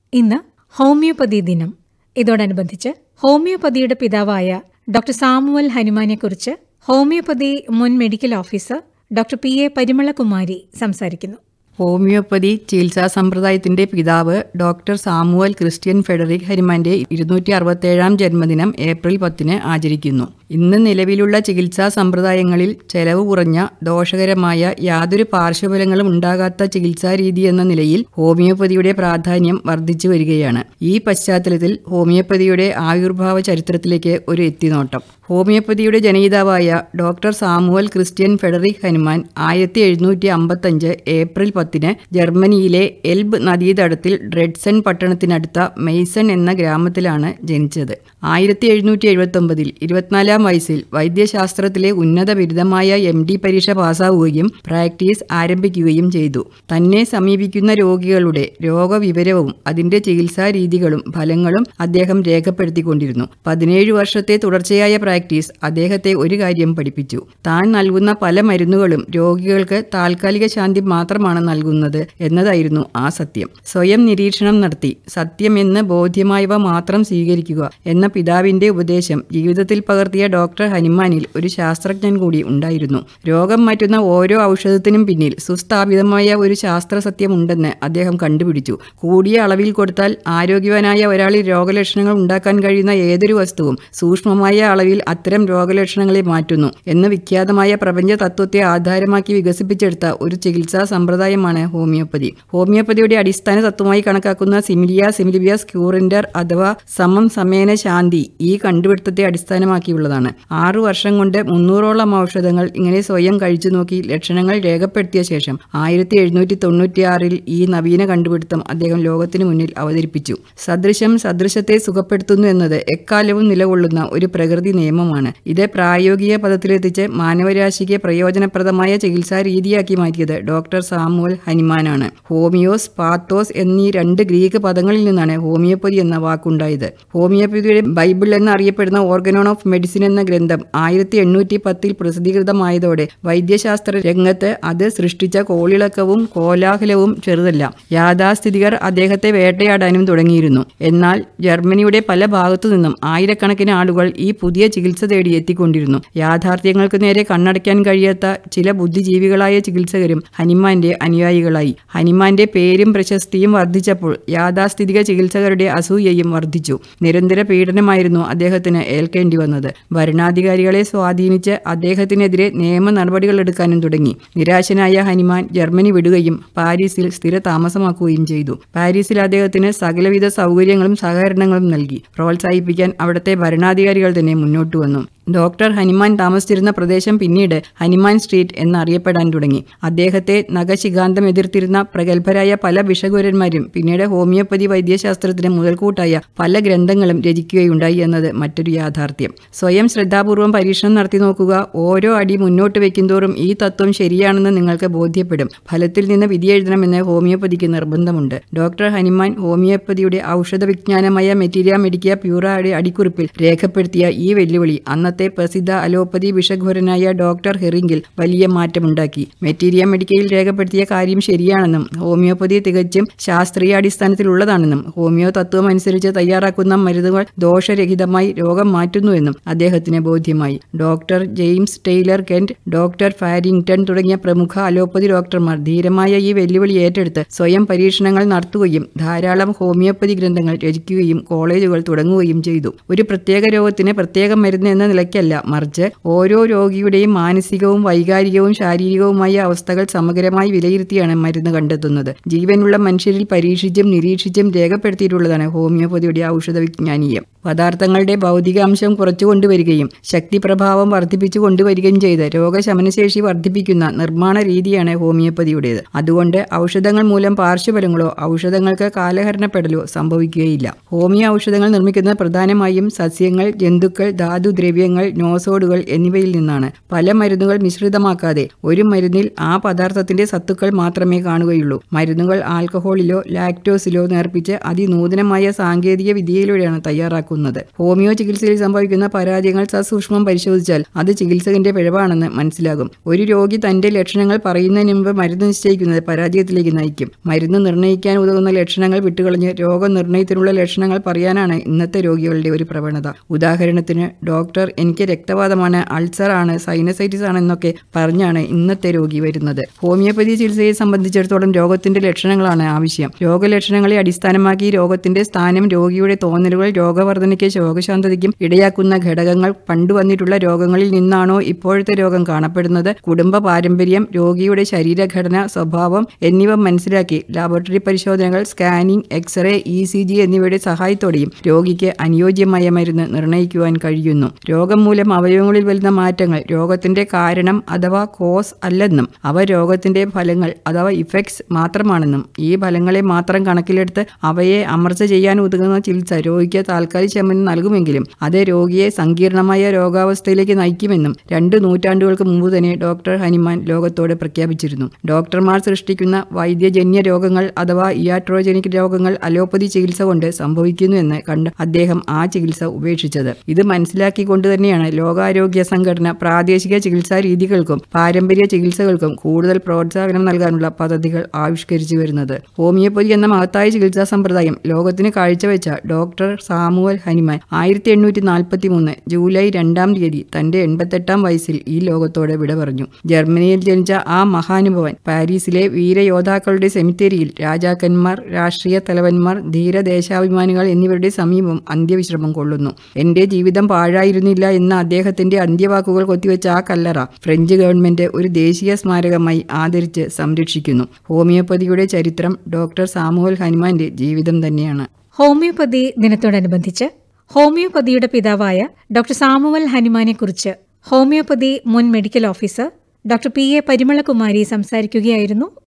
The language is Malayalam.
ഇന്ന് ഹോമിയോപ്പതി ദിനം ഇതോടനുബന്ധിച്ച് ഹോമിയോപ്പതിയുടെ പിതാവായ ഡോക്ടർ സാമുവൽ ഹനുമാനെക്കുറിച്ച് ഹോമിയോപ്പതി മുൻ medical officer doctor P A Parimalakumari സംസാരിക്കുന്നു ഹോമിയോപ്പതി ചികിത്സാ സമ്പ്രദായത്തിന്റെ പിതാവ് ഡോക്ടർ സാമുവൽ ക്രിസ്ത്യൻ ഫെഡറിക് ഹരിമാന്റെ ഇരുന്നൂറ്റി അറുപത്തേഴാം ജന്മദിനം ഏപ്രിൽ പത്തിന് ആചരിക്കുന്നു ഇന്ന് നിലവിലുള്ള ചികിത്സാ സമ്പ്രദായങ്ങളിൽ ചെലവ് കുറഞ്ഞ ദോഷകരമായ യാതൊരു പാർശ്വഫലങ്ങളും ഉണ്ടാകാത്ത ചികിത്സാ രീതി എന്ന നിലയിൽ ഹോമിയോപ്പതിയുടെ പ്രാധാന്യം വർദ്ധിച്ചു വരികയാണ് ഈ പശ്ചാത്തലത്തിൽ ഹോമിയോപ്പതിയുടെ ആവിർഭാവ ചരിത്രത്തിലേക്ക് ഒരു എത്തിനോട്ടം ഹോമിയോപ്പതിയുടെ ജനയിതാവായ doctor Samuel Christian Frederick Hahnemann ആയിരത്തി എഴുന്നൂറ്റി അമ്പത്തഞ്ച് ഏപ്രിൽ പത്തിന് ജർമ്മനിയിലെ എൽബ് നദീതടത്തിൽ ഡ്രെഡ്സൺ പട്ടണത്തിനടുത്ത മെയ്സൺ എന്ന ഗ്രാമത്തിലാണ് ജനിച്ചത് ആയിരത്തി എഴുന്നൂറ്റി എഴുപത്തി ഒമ്പതിൽ ഇരുപത്തിനാലാം വയസ്സിൽ വൈദ്യശാസ്ത്രത്തിലെ ഉന്നത ബിരുദമായ എം ഡി പരീക്ഷ പാസ്സാവുകയും പ്രാക്ടീസ് ആരംഭിക്കുകയും ചെയ്തു തന്നെ സമീപിക്കുന്ന രോഗികളുടെ രോഗവിവരവും അതിന്റെ ചികിത്സാ രീതികളും ഫലങ്ങളും അദ്ദേഹം രേഖപ്പെടുത്തിക്കൊണ്ടിരുന്നു പതിനേഴ് വർഷത്തെ തുടർച്ചയായ പ്രാക്ടീസ് അദ്ദേഹത്തെ ഒരു കാര്യം പഠിപ്പിച്ചു താൻ നൽകുന്ന പല മരുന്നുകളും രോഗികൾക്ക് താൽക്കാലിക ശാന്തി മാത്രമാണ് നൽകുന്നത് എന്നതായിരുന്നു ആ സത്യം സ്വയം നിരീക്ഷണം നടത്തി സത്യമെന്ന് ബോധ്യമായവ മാത്രം സ്വീകരിക്കുക എന്ന പിതാവിന്റെ ഉപദേശം ജീവിതത്തിൽ പകർത്തിയ ഡോക്ടർ ഹനുമാനിൽ ഒരു ശാസ്ത്രജ്ഞൻ കൂടി ഉണ്ടായിരുന്നു രോഗം മാറ്റുന്ന ഓരോ ഔഷധത്തിനും പിന്നിൽ സുസ്ഥാപിതമായ ഒരു ശാസ്ത്ര സത്യമുണ്ടെന്ന് അദ്ദേഹം കണ്ടുപിടിച്ചു കൂടിയ അളവിൽ കൊടുത്താൽ ആരോഗ്യവാനായ ഒരാളിൽ രോഗലക്ഷണങ്ങൾ ഉണ്ടാക്കാൻ കഴിയുന്ന ഏതൊരു വസ്തുവും സൂക്ഷ്മമായ അളവിൽ അത്തരം രോഗലക്ഷണങ്ങളെ മാറ്റുന്നു എന്ന വിഖ്യാതമായ പ്രപഞ്ച തത്വത്തെ ആധാരമാക്കി വികസിപ്പിച്ചെടുത്ത ഒരു ചികിത്സാ സമ്പ്രദായമാണ് ഹോമിയോപ്പതി ഹോമിയോപ്പതിയുടെ അടിസ്ഥാന തത്വമായി കണക്കാക്കുന്ന സിമിലിയ സിമിലിബിയസ് ക്യൂറിൻഡർ അഥവാ സമം സമേന ശാന്തി ഈ കണ്ടുപിടുത്തത്തെ അടിസ്ഥാനമാക്കിയുള്ളതാണ് ആറു വർഷം കൊണ്ട് മുന്നൂറോളം ഔഷധങ്ങൾ ഇങ്ങനെ സ്വയം കഴിച്ചു നോക്കി ലക്ഷണങ്ങൾ രേഖപ്പെടുത്തിയ ശേഷം ആയിരത്തി എഴുന്നൂറ്റി തൊണ്ണൂറ്റിയാറിൽ ഈ നവീന കണ്ടുപിടുത്തം അദ്ദേഹം ലോകത്തിനു മുന്നിൽ അവതരിപ്പിച്ചു സദൃശം സദൃശത്തെ സുഖപ്പെടുത്തുന്നു എന്നത് എക്കാലവും നിലകൊള്ളുന്ന ഒരു പ്രകൃതി നിയമമാണ് ഇത് പ്രായോഗിക പദത്തിലെത്തിച്ച് മാനവരാശിക്ക് പ്രയോജനപ്രദമായ ചികിത്സാ രീതിയാക്കി മാറ്റിയത് ഡോക്ടർ സാമുവൽ ഹനിമാനാണ് ഹോമിയോസ് പാത്തോസ് എന്നീ രണ്ട് ഗ്രീക്ക് പദങ്ങളിൽ നിന്നാണ് ഹോമിയോപ്പതി എന്ന വാക്കുണ്ടായത് ഹോമിയോപ്പതിയുടെ ബൈബിൾ എന്നറിയപ്പെടുന്ന ഓർഗനോൺ ഓഫ് മെഡിസിൻ എന്ന ഗ്രന്ഥം ആയിരത്തി എണ്ണൂറ്റി പത്തിൽ പ്രസിദ്ധീകൃതമായതോടെ വൈദ്യശാസ്ത്ര രംഗത്ത് അത് സൃഷ്ടിച്ച കോളിളക്കവും കോലാഹലവും ചെറുതല്ല യാഥാസ്ഥിതികർ അദ്ദേഹത്തെ വേട്ടയാടാനും തുടങ്ങിയിരുന്നു എന്നാൽ ജർമ്മനിയുടെ പല ഭാഗത്തു നിന്നും ആയിരക്കണക്കിന് ആളുകൾ ഈ പുതിയ ചികിത്സ തേടി എത്തിക്കൊണ്ടിരുന്നു യാഥാർത്ഥ്യങ്ങൾക്ക് നേരെ കണ്ണടയ്ക്കാൻ കഴിയാത്ത ചില ബുദ്ധിജീവികളായ ചികിത്സകരും ഹനുമാന്റെ അനുയായികളായി ഹനുമാന്റെ പേരും പ്രശസ്തിയും വർദ്ധിച്ചപ്പോൾ യാഥാസ്ഥിതിക ചികിത്സകരുടെ അസൂയയും വർദ്ധിച്ചു നിരന്തര പീഡനമായിരുന്നു അദ്ദേഹത്തിന് ഏൽക്കേണ്ടി വന്നത് ഭരണാധികാരികളെ സ്വാധീനിച്ച് അദ്ദേഹത്തിനെതിരെ നിയമ നടപടികൾ എടുക്കാനും തുടങ്ങി നിരാശനായ ഹനുമാൻ ജർമ്മനി വിടുകയും പാരീസിൽ സ്ഥിര താമസമാക്കുകയും ചെയ്തു പാരീസിൽ അദ്ദേഹത്തിന് സകലവിധ സൗകര്യങ്ങളും സഹകരണങ്ങളും നൽകി പ്രോത്സാഹിപ്പിക്കാൻ അവിടുത്തെ ഭരണാധികാരികൾ തന്നെ മുന്നോട്ട് വന്നു ഡോക്ടർ ഹനുമാൻ താമസിച്ചിരുന്ന പ്രദേശം പിന്നീട് ഹനുമാൻ സ്ട്രീറ്റ് എന്നറിയപ്പെടാൻ തുടങ്ങി അദ്ദേഹത്തെ നഖശികാന്തം എതിർത്തിരുന്ന പ്രഗത്ഭരായ പല ബിഷഗുരന്മാരും പിന്നീട് ഹോമിയോപ്പതി വൈദ്യശാസ്ത്രത്തിന് മുതൽക്കൂട്ടായ പല ഗ്രന്ഥങ്ങളും രചിക്കുകയുണ്ടായി എന്നത് മറ്റൊരു യാഥാർത്ഥ്യം സ്വയം ശ്രദ്ധാപൂർവം പരീക്ഷണം നടത്തി നോക്കുക ഓരോ അടി മുന്നോട്ട് വെക്കുന്തോറും ഈ തത്വം ശരിയാണെന്ന് നിങ്ങൾക്ക് ബോധ്യപ്പെടും ഫലത്തിൽ നിന്ന് വിധിയെഴുതണമെന്ന് ഹോമിയോപ്പതിക്ക് നിർബന്ധമുണ്ട് ഡോക്ടർ ഹനുമാൻ ഹോമിയോപ്പതിയുടെ ഔഷധ വിജ്ഞാനമായ മെറ്റീരിയ മെഡിക്ക പ്യൂറയുടെ അടിക്കുറിപ്പിൽ രേഖപ്പെടുത്തിയ ഈ വെല്ലുവിളി അന്നത്തെ പ്രസിദ്ധ അലോപ്പതി വിഷഘോരനായ ഡോക്ടർ ഹെറിങ്കിൽ വലിയ മാറ്റമുണ്ടാക്കി മെറ്റീരിയ മെഡിക്കയിൽ രേഖപ്പെടുത്തിയ കാര്യം ശരിയാണെന്നും ഹോമിയോപ്പതി തികച്ചും ശാസ്ത്രീയ അടിസ്ഥാനത്തിലുള്ളതാണെന്നും ഹോമിയോ തത്വം അനുസരിച്ച് തയ്യാറാക്കുന്ന മരുന്നുകൾ ദോഷരഹിതമായി രോഗം മാറ്റുന്നുവെന്നും അദ്ദേഹത്തിന് ബോധ്യമായി doctor James Taylor Kent doctor Farrington തുടങ്ങിയ പ്രമുഖ അലോപ്പതി ഡോക്ടർമാർ ധീരമായ ഈ വെല്ലുവിളി ഏറ്റെടുത്ത് സ്വയം പരീക്ഷണങ്ങൾ നടത്തുകയും ധാരാളം ഹോമിയോപ്പതി ഗ്രന്ഥങ്ങൾ രചിക്കുകയും കോളേജുകൾ തുടങ്ങുകയും ചെയ്തു ഒരു പ്രത്യേക രോഗത്തിന് പ്രത്യേക മരുന്ന് എന്ന നിലയ്ക്കല്ല മറിച്ച് ഓരോ രോഗിയുടെയും മാനസികവും വൈകാരികവും ശാരീരികവുമായ അവസ്ഥകൾ സമഗ്രമായി വിലയിരുത്തിയാണ് മരുന്ന് കണ്ടെത്തുന്നത് ജീവനുള്ള മനുഷ്യരിൽ പരീക്ഷിച്ചും നിരീക്ഷിച്ചും രേഖപ്പെടുത്തിയിട്ടുള്ളതാണ് ഹോമിയോപ്പതിയുടെ ഔഷധ വിജ്ഞാനീയം പദാർത്ഥങ്ങളുടെ ഭൗതികാംശം കുറച്ചു കൊണ്ടുവരികയും ശക്തി പ്രഭാവം വർദ്ധിപ്പിച്ചു കൊണ്ടുവരികയും ചെയ്ത് രോഗശമനശേഷി വർദ്ധിപ്പിക്കുന്ന നിർമ്മാണ രീതിയാണ് ഹോമിയോപ്പതിയുടേത് അതുകൊണ്ട് ഔഷധങ്ങൾ മൂലം പാർശ്വഫലങ്ങളോ ഔഷധങ്ങൾക്ക് കാലഹരണപ്പെടലോ സംഭവിക്കുകയില്ല ഹോമിയോ ഔഷധങ്ങൾ നിർമ്മിക്കുന്നത് പ്രധാനമായും സസ്യങ്ങൾ ജന്തുക്കൾ ധാതുദ്രവ്യങ്ങൾ നോസോഡുകൾ എന്നിവയിൽ നിന്നാണ് പല മരുന്നുകൾ മിശ്രിതമാക്കാതെ ഒരു മരുന്നിൽ ആ പദാർത്ഥത്തിന്റെ സത്തുക്കൾ മാത്രമേ കാണുകയുള്ളൂ മരുന്നുകൾ ആൽക്കഹോളിലോ ലാക്ടോസിലോ നേർപ്പിച്ച് അതിനൂതനമായ സാങ്കേതിക വിദ്യയിലൂടെയാണ് തയ്യാറാക്കുന്നത് വ്യക്തമാക്കുന്നത് ഹോമിയോ ചികിത്സയിൽ സംഭവിക്കുന്ന പരാജയങ്ങൾ സസൂക്ഷ്മം പരിശോധിച്ചാൽ അത് ചികിത്സകന്റെ പിഴവാണെന്ന് മനസ്സിലാകും ഒരു രോഗി തന്റെ ലക്ഷണങ്ങൾ പറയുന്നതിന് മുമ്പ് മരുന്ന് നിശ്ചയിക്കുന്നത് പരാജയത്തിലേക്ക് നയിക്കും മരുന്ന് നിർണ്ണയിക്കാൻ ഉതകുന്ന ലക്ഷണങ്ങൾ വിട്ടുകളഞ്ഞ് രോഗനിർണയത്തിനുള്ള ലക്ഷണങ്ങൾ പറയാനാണ് ഇന്നത്തെ രോഗികളുടെ ഒരു പ്രവണത ഉദാഹരണത്തിന് ഡോക്ടർ എനിക്ക് രക്തവാതമാണ് അൾസർ ആണ് സൈനസൈറ്റിസ് ആണ് എന്നൊക്കെ പറഞ്ഞാണ് ഇന്നത്തെ രോഗി വരുന്നത് ഹോമിയോപ്പതി ചികിത്സയെ സംബന്ധിച്ചിടത്തോളം രോഗത്തിന്റെ ലക്ഷണങ്ങളാണ് ആവശ്യം രോഗലക്ഷണങ്ങളെ അടിസ്ഥാനമാക്കി രോഗത്തിന്റെ സ്ഥാനം രോഗിയുടെ തോന്നലുകൾ രോഗവർദ്ധനയ്ക്ക് രോഗശാന്തതയ്ക്കും ഇടയാക്കുന്ന ഘടകങ്ങൾ പണ്ടു വന്നിട്ടുള്ള രോഗങ്ങളിൽ നിന്നാണോ ഇപ്പോഴത്തെ രോഗം കാണപ്പെടുന്നത് കുടുംബ പാരമ്പര്യം രോഗിയുടെ ശരീരഘടന സ്വഭാവം എന്നിവ മനസ്സിലാക്കി ലാബോറട്ടറി പരിശോധനകൾ scanning x ray E C G എന്നിവയുടെ സഹായത്തോടെയും രോഗിക്ക് അനുയോജ്യമായ മരുന്ന് നിർണ്ണയിക്കുവാൻ കഴിയുന്നു രോഗം മൂലം അവയവങ്ങളിൽ വരുന്ന മാറ്റങ്ങൾ രോഗത്തിന്റെ കാരണം അഥവാ കോസ് അല്ലെന്നും അവ രോഗത്തിന്റെ ഫലങ്ങൾ അഥവാ ഇഫക്ട്സ് മാത്രമാണെന്നും ഈ ഫലങ്ങളെ മാത്രം കണക്കിലെടുത്ത് അവയെ അമർച്ച ചെയ്യാൻ ഉതകുന്ന ചികിത്സ രോഗിക്ക് താൽക്കാലിക ശമനം നൽകുമെങ്കിലും അത് രോഗിയെ സങ്കീർണമായ രോഗാവസ്ഥയിലേക്ക് നയിക്കുമെന്നും രണ്ട് നൂറ്റാണ്ടുകൾക്ക് മുമ്പ് തന്നെ ഡോക്ടർ ഹനുമാൻ ലോകത്തോട് പ്രഖ്യാപിച്ചിരുന്നു ഡോക്ടർമാർ സൃഷ്ടിക്കുന്ന വൈദ്യജന്യ രോഗങ്ങൾ അഥവാ ഇയാട്രോജനിക് രോഗങ്ങൾ അലോപ്പതി ചികിത്സ കൊണ്ട് സംഭവിക്കുന്നു എന്ന് കണ്ട് അദ്ദേഹം ആ ചികിത്സ ഉപേക്ഷിച്ചത് ഇത് മനസ്സിലാക്കിക്കൊണ്ട് തന്നെയാണ് ലോകാരോഗ്യ സംഘടന പ്രാദേശിക ചികിത്സാ രീതികൾക്കും പാരമ്പര്യ ചികിത്സകൾക്കും കൂടുതൽ പ്രോത്സാഹനം നൽകാനുള്ള പദ്ധതികൾ ആവിഷ്കരിച്ചു വരുന്നത് ഹോമിയോപ്പതി എന്ന മഹത്തായ ചികിത്സാ സമ്പ്രദായം ലോകത്തിന് കാഴ്ചവെച്ച ഡോക്ടർ സാമുവൽ ഹനിമാൻ ആയിരത്തി എണ്ണൂറ്റി നാൽപ്പത്തി മൂന്ന് ജൂലൈ രണ്ടാം തീയതി തന്റെ എൺപത്തെട്ടാം വയസ്സിൽ ഈ ലോകത്തോട് വിട പറഞ്ഞു ജർമ്മനിയിൽ ജനിച്ച ആ മഹാനുഭവൻ പാരീസിലെ വീരയോദ്ധാക്കളുടെ സെമിത്തേരിയിൽ രാജാക്കന്മാർ രാഷ്ട്രീയ തലവന്മാർ ധീരദേശാഭിമാനികൾ എന്നിവരുടെ സമീപം അന്ത്യവിശ്രമം കൊള്ളുന്നു എന്റെ ജീവിതം പാഴായിരുന്നില്ല എന്ന അദ്ദേഹത്തിന്റെ അന്ത്യവാക്കുകൾ കൊത്തിവെച്ച ആ കല്ലറ ഫ്രഞ്ച് ഗവൺമെന്റ് ഒരു ദേശീയ സ്മാരകമായി ആദരിച്ച് സംരക്ഷിക്കുന്നു ഹോമിയോപ്പതിയുടെ ചരിത്രം ഡോക്ടർ സാമുവൽ ഹനുമാന്റെ ജീവിതം തന്നെയാണ് ഹോമിയോപ്പതി ദിനത്തോടനുബന്ധിച്ച് ഹോമിയോപ്പതിയുടെ പിതാവായ ഡോക്ടർ സാമുവൽ ഹനുമാനെക്കുറിച്ച് ഹോമിയോപ്പതി മുൻ medical officer doctor P A Parimalakumari സംസാരിക്കുകയായിരുന്നു